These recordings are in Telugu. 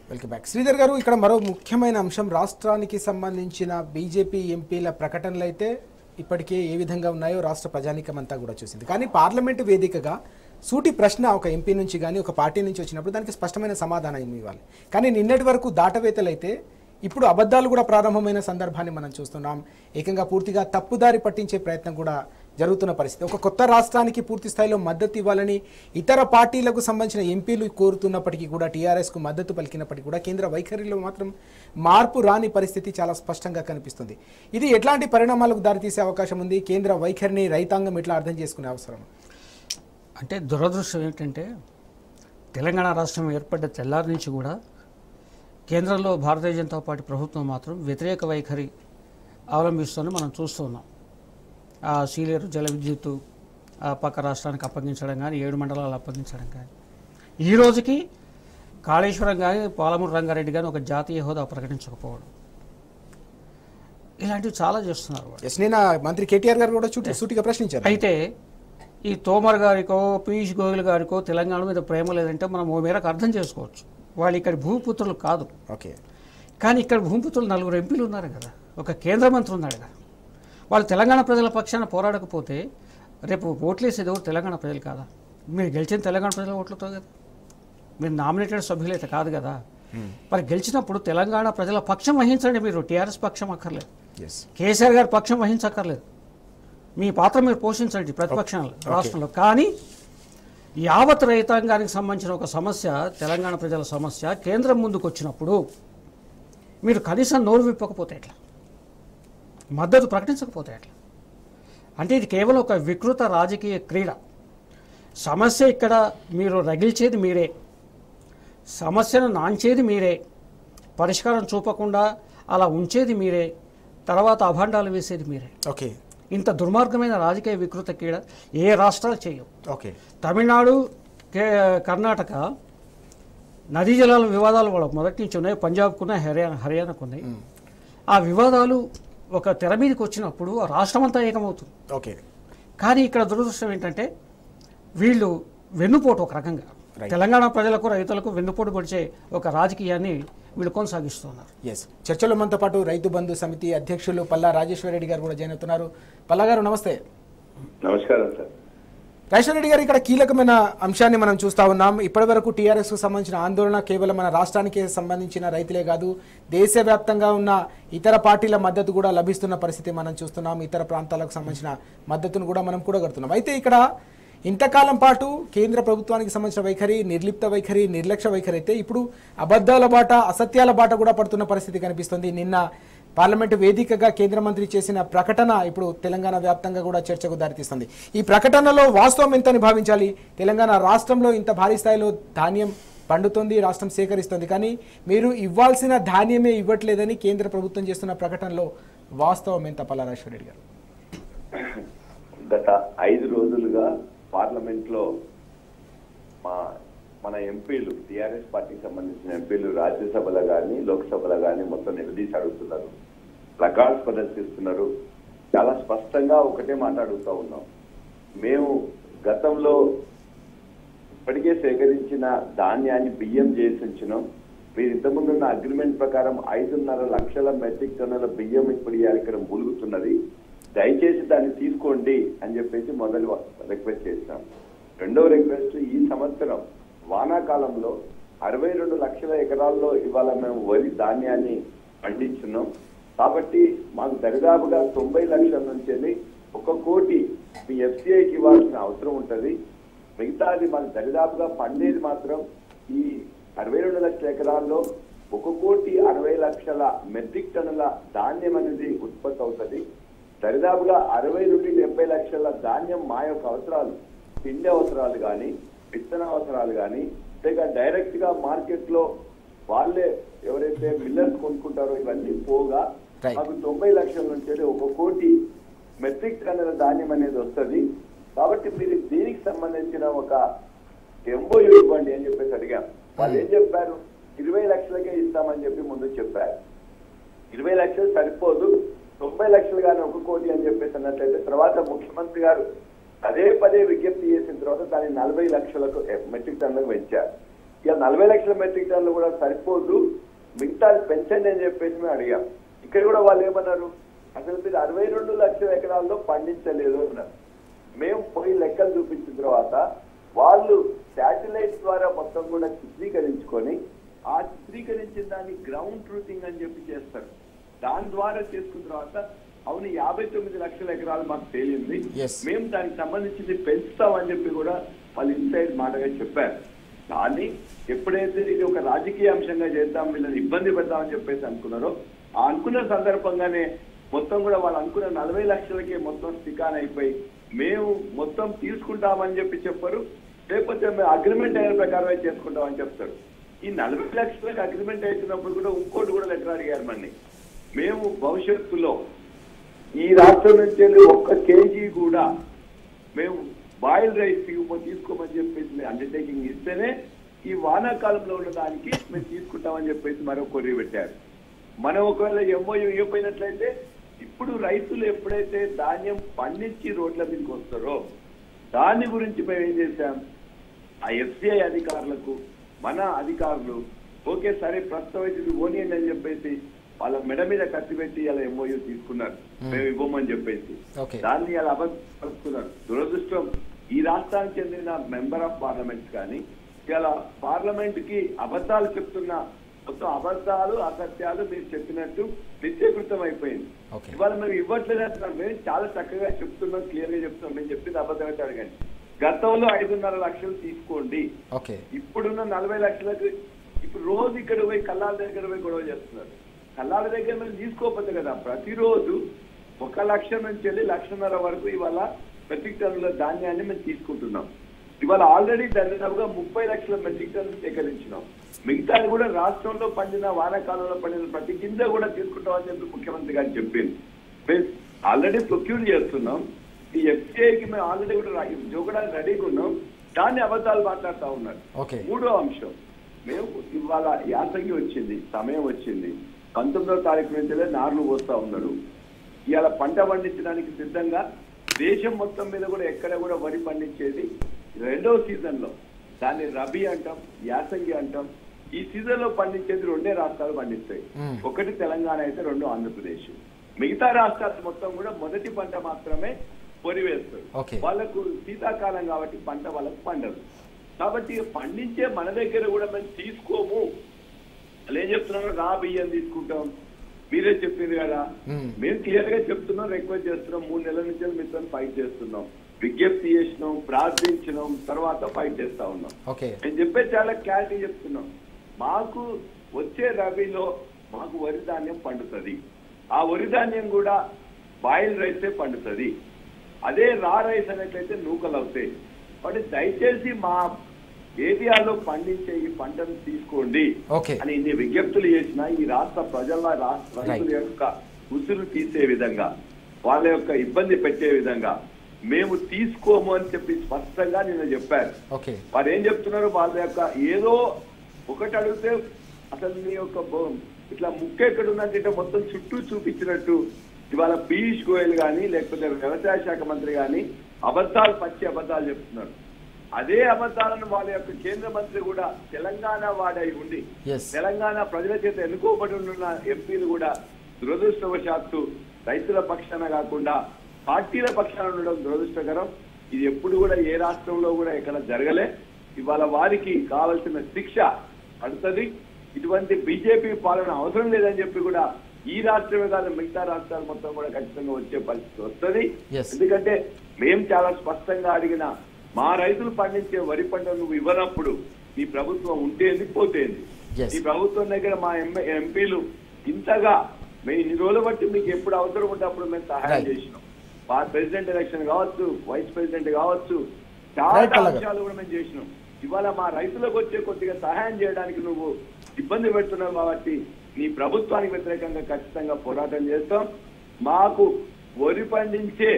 వెల్కమ్ బ్యాక్ శ్రీధర్ గారు ఇక్కడ మరో ముఖ్యమైన అంశం రాష్ట్రానికి సంబంధించిన బీజేపీ ఎంపీల ప్రకటనలు అయితే ఇప్పటికే ఏ విధంగా ఉన్నాయో రాష్ట్ర ప్రజానికం అంతా కూడా చూసింది కానీ పార్లమెంటు వేదికగా సూటి ప్రశ్న ఒక ఎంపీ నుంచి కానీ ఒక పార్టీ నుంచి వచ్చినప్పుడు దానికి స్పష్టమైన సమాధానం ఇవ్వాలి కానీ నిన్నటి వరకు దాటవేతలైతే ఇప్పుడు అబద్ధాలు కూడా ప్రారంభమైన సందర్భాన్ని మనం చూస్తున్నాం ఏకంగా పూర్తిగా తప్పుదారి పట్టించే ప్రయత్నం కూడా జరుగుతున్న పరిస్థితి ఒక కొత్త రాష్ట్రానికి పూర్తి స్థాయిలో మద్దతు ఇవ్వాలని ఇతర పార్టీలకు సంబంధించిన ఎంపీలు కోరుతున్నప్పటికీ కూడా టీఆర్ఎస్కు మద్దతు పలికినప్పటికీ కూడా కేంద్ర వైఖరిలో మాత్రం మార్పు రాని పరిస్థితి చాలా స్పష్టంగా కనిపిస్తుంది ఇది ఎట్లాంటి పరిణామాలకు దారితీసే అవకాశం ఉంది కేంద్ర వైఖరిని రైతాంగం ఎట్లా అర్థం చేసుకునే అవసరం అంటే దురదృష్టం ఏంటంటే తెలంగాణ రాష్ట్రం ఏర్పడ్డ తెల్లారి నుంచి కూడా కేంద్రంలో భారతీయ జనతా పార్టీ ప్రభుత్వం మాత్రం వ్యతిరేక వైఖరి అవలంబిస్తుందని మనం చూస్తూ ఉన్నాం ఆ సీలేరు జల విద్యుత్తు ఆ పక్క రాష్ట్రానికి అప్పగించడం కానీ ఏడు మండలాలు అప్పగించడం కానీ ఈ రోజుకి కాళేశ్వరం కానీ పాలమూరు రంగారెడ్డి కానీ ఒక జాతీయ హోదా ప్రకటించకపోవడం ఇలాంటివి చాలా చేస్తున్నారు వాళ్ళు ఎస్ నేను మంత్రి కేటీఆర్ గారు కూడా చుట్టూ సూటిగా ప్రశ్నించారు అయితే ఈ తోమర్ గారికో పీయూష్ గోయల్ గారికో తెలంగాణ మీద ప్రేమ లేదంటే మనం ఓ మేరకు అర్థం చేసుకోవచ్చు వాళ్ళు ఇక్కడ భూపుత్రులు కాదు ఓకే కానీ ఇక్కడ భూమిపుత్రులు నలుగురు ఎంపీలు ఉన్నారు కదా ఒక కేంద్ర మంత్రి ఉన్నాడు కదా వాళ్ళు తెలంగాణ ప్రజల పక్షాన పోరాడకపోతే రేపు ఓట్లేసేది ఎవరు తెలంగాణ ప్రజలు కాదా మీరు గెలిచిన తెలంగాణ ప్రజల ఓట్లతో కదా మీరు నామినేటెడ్ సభ్యులైతే కాదు కదా మరి గెలిచినప్పుడు తెలంగాణ ప్రజల పక్షం వహించండి మీరు టీఆర్ఎస్ పక్షం అక్కర్లేదు ఎస్ కేసీఆర్ గారి పక్షం వహించక్కర్లేదు మీ పాత్ర మీరు పోషించండి ప్రతిపక్షాలు రాష్ట్రంలో కానీ యావత్ రైతాంగానికి సంబంధించిన ఒక సమస్య తెలంగాణ ప్రజల సమస్య కేంద్రం ముందుకు వచ్చినప్పుడు మీరు కనీసం నోరు విప్పకపోతే ఎట్లా మద్దతు ప్రకటించకపోతే ఎట్లా అంటే ఇది కేవలం ఒక వికృత రాజకీయ క్రీడ సమస్య ఇక్కడ మీరు రగిల్చేది మీరే సమస్యను నాంచేది మీరే పరిష్కారం చూపకుండా అలా ఉంచేది మీరే తర్వాత అభాండాలు వేసేది మీరే ఓకే ఇంత దుర్మార్గమైన రాజకీయ వికృత క్రీడ ఏ రాష్ట్రాలు చేయవు ఓకే తమిళనాడు కే కర్ణాటక నదీ జలాల వివాదాలు వాళ్ళ మొదటి నుంచి ఉన్నాయి పంజాబ్కు ఉన్నాయి హర్యానా హర్యానాకు ఉన్నాయి ఆ వివాదాలు ఒక తెర మీదకి వచ్చినప్పుడు ఆ రాష్ట్రం అంతా ఏకమవుతుంది ఓకే కానీ ఇక్కడ దురదృష్టం ఏంటంటే వీళ్ళు వెన్నుపోటు ఒక రకంగా Right. తెలంగాణ ప్రజలకు రైతులకు వెన్నుపోటు పొడిచే ఒక రాజకీయాన్ని వీళ్ళు కొనసాగిస్తున్నారు ఎస్ చర్చలో మనతో పాటు రైతు బంధు సమితి అధ్యక్షులు పల్లా రాజేశ్వర రెడ్డి గారు కూడా జాయిన్ అవుతున్నారు పల్లా గారు నమస్తే నమస్కారం సార్ రాజేశ్వర రెడ్డి గారు ఇక్కడ కీలకమైన అంశాన్ని మనం చూస్తా ఉన్నాం ఇప్పటివరకు టీఆర్ఎస్ కు సంబంధించిన ఆందోళన కేవలం మన రాష్ట్రానికి సంబంధించిన రైతులే కాదు దేశవ్యాప్తంగా ఉన్న ఇతర పార్టీల మద్దతు కూడా లభిస్తున్న పరిస్థితి మనం చూస్తున్నాం ఇతర ప్రాంతాలకు సంబంధించిన మద్దతును కూడా మనం కూడగడుతున్నాం అయితే ఇక్కడ ఇంతకాలం పాటు కేంద్ర ప్రభుత్వానికి సంబంధించిన వైఖరి నిర్లిప్త వైఖరి నిర్లక్ష్య వైఖరి అయితే ఇప్పుడు అబద్ధాల బాట అసత్యాల బాట కూడా పడుతున్న పరిస్థితి కనిపిస్తుంది నిన్న పార్లమెంటు వేదికగా కేంద్ర మంత్రి చేసిన ప్రకటన ఇప్పుడు తెలంగాణ వ్యాప్తంగా కూడా చర్చకు దారితీస్తుంది ఈ ప్రకటనలో వాస్తవం ఎంతని భావించాలి తెలంగాణ రాష్ట్రంలో ఇంత భారీ స్థాయిలో ధాన్యం పండుతుంది రాష్ట్రం సేకరిస్తుంది కానీ మీరు ఇవ్వాల్సిన ధాన్యమే ఇవ్వట్లేదని కేంద్ర ప్రభుత్వం చేస్తున్న ప్రకటనలో వాస్తవం ఎంత పల్లారాశ్వర రెడ్డి గారు గత ఐదు రోజులుగా పార్లమెంట్ లో మా మన ఎంపీలు టిఆర్ఎస్ పార్టీకి సంబంధించిన ఎంపీలు రాజ్యసభలో కానీ లోక్సభలో కానీ మొత్తం నిలదీసి అడుగుతున్నారు ప్లకార్డ్స్ ప్రదర్శిస్తున్నారు చాలా స్పష్టంగా ఒకటే మాట్లాడుతూ ఉన్నాం మేము గతంలో ఇప్పటికే సేకరించిన ధాన్యాన్ని బియ్యం చేసి ఉంచినాం మీరు ఇంతకుముందు ఉన్న అగ్రిమెంట్ ప్రకారం ఐదున్నర లక్షల మెట్రిక్ టన్నుల బియ్యం ఇప్పుడు ఇవాళ ఇక్కడ మూలుగుతున్నది దయచేసి దాన్ని తీసుకోండి అని చెప్పేసి మొదలు రిక్వెస్ట్ చేశాం రెండవ రిక్వెస్ట్ ఈ సంవత్సరం వానాకాలంలో అరవై రెండు లక్షల ఎకరాల్లో ఇవాళ మేము వరి ధాన్యాన్ని పండించున్నాం కాబట్టి మాకు దరిదాపుగా తొంభై లక్షల నుంచి ఒక కోటి మీ ఎఫ్సిఐకి ఇవ్వాల్సిన అవసరం ఉంటుంది మిగతాది మన దరిదాపుగా పండేది మాత్రం ఈ అరవై రెండు లక్షల ఎకరాల్లో ఒక కోటి అరవై లక్షల మెట్రిక్ టన్నుల ధాన్యం అనేది ఉత్పత్తి అవుతుంది దరిదాపుగా అరవై నుండి డెబ్బై లక్షల ధాన్యం మా యొక్క అవసరాలు పిండి అవసరాలు కానీ విత్తన అవసరాలు కానీ లేక డైరెక్ట్ గా మార్కెట్ లో వాళ్ళే ఎవరైతే మిల్లర్స్ కొనుక్కుంటారో ఇవన్నీ పోగా Right. మాకు తొంభై లక్షల నుంచి ఒక కోటి మెట్రిక్ టన్నుల ధాన్యం అనేది వస్తుంది కాబట్టి మీరు దీనికి సంబంధించిన ఒక ఎంబోయూ ఇవ్వండి అని చెప్పేసి అడిగాం వాళ్ళు ఏం చెప్పారు ఇరవై లక్షలకే ఇస్తామని చెప్పి ముందు చెప్పారు ఇరవై లక్షలు సరిపోదు తొంభై లక్షలు కానీ ఒక కోటి అని చెప్పేసి అన్నట్లయితే తర్వాత ముఖ్యమంత్రి గారు పదే పదే విజ్ఞప్తి చేసిన తర్వాత దాన్ని నలభై లక్షలకు మెట్రిక్ టన్నులకు పెంచారు ఇక నలభై లక్షల మెట్రిక్ టన్నులు కూడా సరిపోదు మిగతా పెంచండి అని చెప్పేసి మేము అడిగాం ఇక్కడ కూడా వాళ్ళు ఏమన్నారు అసలు మీరు అరవై రెండు లక్షల ఎకరాల్లో పండించలేదు అన్నారు మేము పోయి లెక్కలు చూపించిన తర్వాత వాళ్ళు శాటిలైట్ ద్వారా మొత్తం కూడా చిత్రీకరించుకొని ఆ చిత్రీకరించిన దాన్ని గ్రౌండ్ ట్రూతింగ్ అని చెప్పి చేస్తారు దాని ద్వారా చేసుకున్న తర్వాత అవును యాభై తొమ్మిది లక్షల ఎకరాలు మాకు తేలింది Yes. మేము దానికి సంబంధించింది పెంచుతామని చెప్పి కూడా వాళ్ళు ఇన్సైడ్ మాటగా చెప్పారు కానీ ఎప్పుడైతే ఇది ఒక రాజకీయ అంశంగా చేద్దాం వీళ్ళని ఇబ్బంది పెడదామని చెప్పేసి అనుకున్నారో ఆ అనుకున్న సందర్భంగానే మొత్తం కూడా వాళ్ళు అనుకున్న నలభై లక్షలకే మొత్తం స్టికాన్ అయిపోయి మేము మొత్తం తీసుకుంటామని చెప్పి చెప్పారు లేకపోతే మేము అగ్రిమెంట్ అయిన ప్రకారమే చేసుకుంటామని చెప్తారు ఈ నలభై లక్షలకు అగ్రిమెంట్ అవుతున్నప్పుడు కూడా ఇంకోటి కూడా లెటర్ అడిగారు మన్ని మేము భవిష్యత్తులో ఈ రాష్ట్రం నుంచి వెళ్ళి ఒక్క కేజీ కూడా మేము బాయిల్ రైస్ తీసుకో- తీసుకోమని చెప్పేసి అండర్టేకింగ్ ఇస్తేనే ఈ వానాకాలంలో ఉన్న దానికి మేము తీసుకుంటామని చెప్పేసి మరో కొర్రీ పెట్టారు మనం ఒకవేళ ఎంఓయూ ఇవ్వపోయినట్లయితే ఇప్పుడు రైతులు ఎప్పుడైతే ధాన్యం పండించి రోడ్ల మీదకి వస్తారో దాని గురించి మేము ఏం చేశాం ఆ ఎఫ్సిఐ అధికారులకు మన అధికారులు ఓకే సరే ప్రస్తుతం అయితే ఇది ఓనియండి అని చెప్పేసి వాళ్ళ మెడ మీద కత్తి పెట్టి అలా ఎంఓయూ తీసుకున్నారు మేము ఇవ్వమని చెప్పేసి ఓకే దాన్ని అలా అబద్ధపరుస్తున్నారు దురదృష్టం ఈ రాష్ట్రానికి చెందిన మెంబర్ ఆఫ్ పార్లమెంట్ కానీ ఇలా పార్లమెంట్ కి అబద్ధాలు చెప్తున్న మొత్తం అబద్ధాలు అసత్యాలు మీరు చెప్పినట్టు నిత్యకృతం అయిపోయింది Okay. ఇవాళ మేము ఇవ్వట్లేదు అంటున్నాం మేము చాలా చక్కగా చెప్తున్నాం క్లియర్ గా చెప్తున్నాం మేము చెప్పింది అబద్ధమైతే అడగండి గతంలో ఐదున్నర లక్షలు తీసుకోండి ఓకే ఇప్పుడున్న నలభై లక్షలకు ఇప్పుడు రోజు ఇక్కడ పోయి కల్లాల దగ్గర పోయి గొడవ చేస్తున్నారు కల్లాల దగ్గర మేము తీసుకోకపోతే కదా ప్రతిరోజు ఒక లక్ష నుంచి వెళ్ళి లక్షన్నర వరకు ఇవాళ మెట్రిక్ టన్నుల ధాన్యాన్ని మేము తీసుకుంటున్నాం ఇవాళ ఆల్రెడీ దాదాపుగా ముప్పై లక్షల మెట్రిక్ టన్నులు సేకరించినాం మిగతాది కూడా రాష్ట్రంలో పండిన వానాకాలంలో పండిన ప్రతి గింజ కూడా తీసుకుంటామని చెప్పి ముఖ్యమంత్రి గారు చెప్పింది మేము ఆల్రెడీ ప్రొక్యూర్ చేస్తున్నాం ఈ ఎఫ్సిఐకి మేము ఆల్రెడీ కూడా రా- జోకడానికి రెడీగా ఉన్నాం దాన్ని అబద్ధాలు మాట్లాడుతూ ఉన్నారు ఓకే మూడో అంశం మేము ఇవాళ యాసంగి వచ్చింది సమయం వచ్చింది పంతొమ్మిదో తారీఖు నుంచే నార్లు పోస్తా ఉన్నారు ఇవాళ పంట పండించడానికి సిద్ధంగా దేశం మొత్తం మీద కూడా ఎక్కడ కూడా వరి పండించేది రెండో సీజన్ లో దాన్ని రబీ అంటాం యాసంగి అంటాం ఈ సీజన్ లో పండించేది రెండే రాష్ట్రాలు పండిస్తాయి మ్మ్. ఒకటి తెలంగాణ అయితే రెండు ఆంధ్రప్రదేశ్ మిగతా రాష్ట్రాలు మొత్తం కూడా మొదటి పంట మాత్రమే వరి వేస్తారు ఓకే. వాళ్ళకు శీతాకాలం కాబట్టి పంట వాళ్ళకు పండదు కాబట్టి పండించే మన దగ్గర కూడా మేము తీసుకోము వాళ్ళు ఏం చెప్తున్నారు రా బియ్యం తీసుకుంటాం మీరే చెప్పింది కదా మ్మ్. మేము క్లియర్ గా చెప్తున్నాం రిక్వెస్ట్ చేస్తున్నాం మూడు నెలల నుంచి మీతో ఫైట్ చేస్తున్నాం విజ్ఞప్తి చేసినాం ప్రార్థించినాం తర్వాత ఫైట్ చేస్తా ఉన్నాం ఓకే నేను చెప్పే చాలా క్లారిటీ చెప్తున్నాం మాకు వచ్చే రబీలో మాకు వరి ధాన్యం పండుతుంది ఆ వరి ధాన్యం కూడా బాయిల్ రైసే పండుతుంది అదే రా రైస్ అనేట్లయితే నూకలు అవుతాయి కాబట్టి దయచేసి మా ఏరియాలో పండించే ఈ పంటను తీసుకోండి ఓకే. అని ఇన్ని విజ్ఞప్తులు చేసిన ఈ రాష్ట్ర ప్రజల రాష్ట్ర రైతుల యొక్క ఉసురు తీసే విధంగా వాళ్ళ యొక్క ఇబ్బంది పెట్టే విధంగా మేము తీసుకోము అని చెప్పి స్పష్టంగా నిన్న చెప్పారు ఓకే వారు ఏం చెప్తున్నారు వాళ్ళ యొక్క ఏదో ఒకటి అడిగితే అసలు మీ యొక్క బో- ఇట్లా ముక్క ఎక్కడ ఉందంటే ఇట్లా మొత్తం చుట్టూ చూపించినట్టు ఇవాళ పీయూష్ గోయల్ గాని లేకపోతే వ్యవసాయ శాఖ మంత్రి గాని అబద్ధాలు పచ్చి అబద్ధాలు చెప్తున్నారు అదే అబద్ధాలను వాళ్ళ యొక్క కేంద్ర మంత్రి కూడా తెలంగాణ వాడై ఉండి Yes. తెలంగాణ ప్రజల చేత ఎన్నుకోబడి ఉన్న ఎంపీలు కూడా దురదృష్టవశాత్తు రైతుల పక్షాన కాకుండా పార్టీల పక్షాన ఉండడం దురదృష్టకరం ఇది ఎప్పుడు కూడా ఏ రాష్ట్రంలో కూడా ఎక్కడ జరగలే ఇవాళ వారికి కావలసిన శిక్ష పడుతుంది ఇటువంటి బీజేపీ పాలన అవసరం లేదని చెప్పి కూడా ఈ రాష్ట్రమే కాదు మిగతా రాష్ట్రాలు మొత్తం కూడా ఖచ్చితంగా వచ్చే పరిస్థితి వస్తుంది Yes. ఎందుకంటే మేము చాలా స్పష్టంగా అడిగిన మా రైతులు పండించే వరి పంట నువ్వు ఇవ్వనప్పుడు నీ ప్రభుత్వం ఉంటేంది పోతేంది Yes. ఈ ప్రభుత్వం దగ్గర మా ఎంపీ ఎంపీలు ఇంతగా మేము ఇన్ని రోజులు బట్టి మీకు ఎప్పుడు అవసరం ఉంటే అప్పుడు మేము సహాయం Right. చేసినాం మా ప్రెసిడెంట్ ఎలక్షన్ కావచ్చు వైస్ ప్రెసిడెంట్ కావచ్చు చాలా Right, అలాగే. అంశాలు కూడా మేము చేసినాం ఇవాళ మా రైతులకు వచ్చే కొద్దిగా సహాయం చేయడానికి నువ్వు ఇబ్బంది పెడుతున్నావు కాబట్టి నీ ప్రభుత్వానికి వ్యతిరేకంగా ఖచ్చితంగా పోరాటం చేస్తాం మాకు వరి పండించే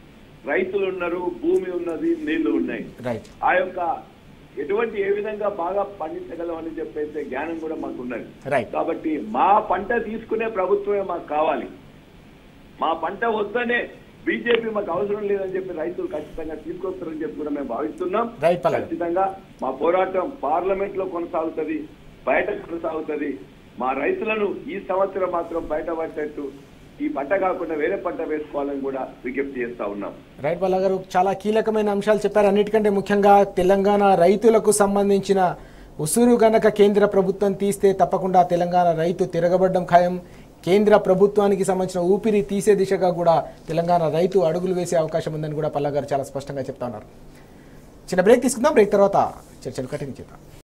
రైతులు ఉన్నారు భూమి ఉన్నది నీళ్లు ఉన్నాయి రైట్ ఆ యొక్క ఎటువంటి ఏ విధంగా బాగా పండించగలం అని చెప్పేసే జ్ఞానం కూడా మాకు ఉన్నది Right. కాబట్టి మా పంట తీసుకునే ప్రభుత్వమే మాకు కావాలి మా పంట వద్దనే బీజేపీ మాకు అవసరం లేదని చెప్పి రైతులు ఖచ్చితంగా తీసుకొస్తారని చెప్పి కూడా మేము భావిస్తున్నాం రైట్ పల్లవి. ఖచ్చితంగా మా పోరాటం పార్లమెంట్ లో కొనసాగుతుంది బయట కొనసాగుతుంది మా రైతులను ఈ సంవత్సరం మాత్రం బయట పట్టేట్టు ఈ పంట కాకుండా వేరే పంట వేసుకోవాలని కూడా విజ్ఞప్తి చేస్తా ఉన్నాం రైట్ బాలా గారు చాలా కీలకమైన అంశాలు చెప్పారు అన్నిటికంటే ముఖ్యంగా తెలంగాణ రైతులకు సంబంధించిన ఉసురు గనక కేంద్ర ప్రభుత్వం తీస్తే తప్పకుండా తెలంగాణ రైతు తిరగబడ్డం ఖాయం కేంద్ర ప్రభుత్వానికి సంబంధించిన ఊపిరి తీసే దిశగా కూడా తెలంగాణ రైతు అడుగులు వేసే అవకాశం ఉందని కూడా పల్లా గారు చాలా స్పష్టంగా చెప్తా ఉన్నారు చిన్న బ్రేక్ తీసుకుందాం బ్రేక్ తర్వాత చర్చలు కంటిన్యూ చేద్దాం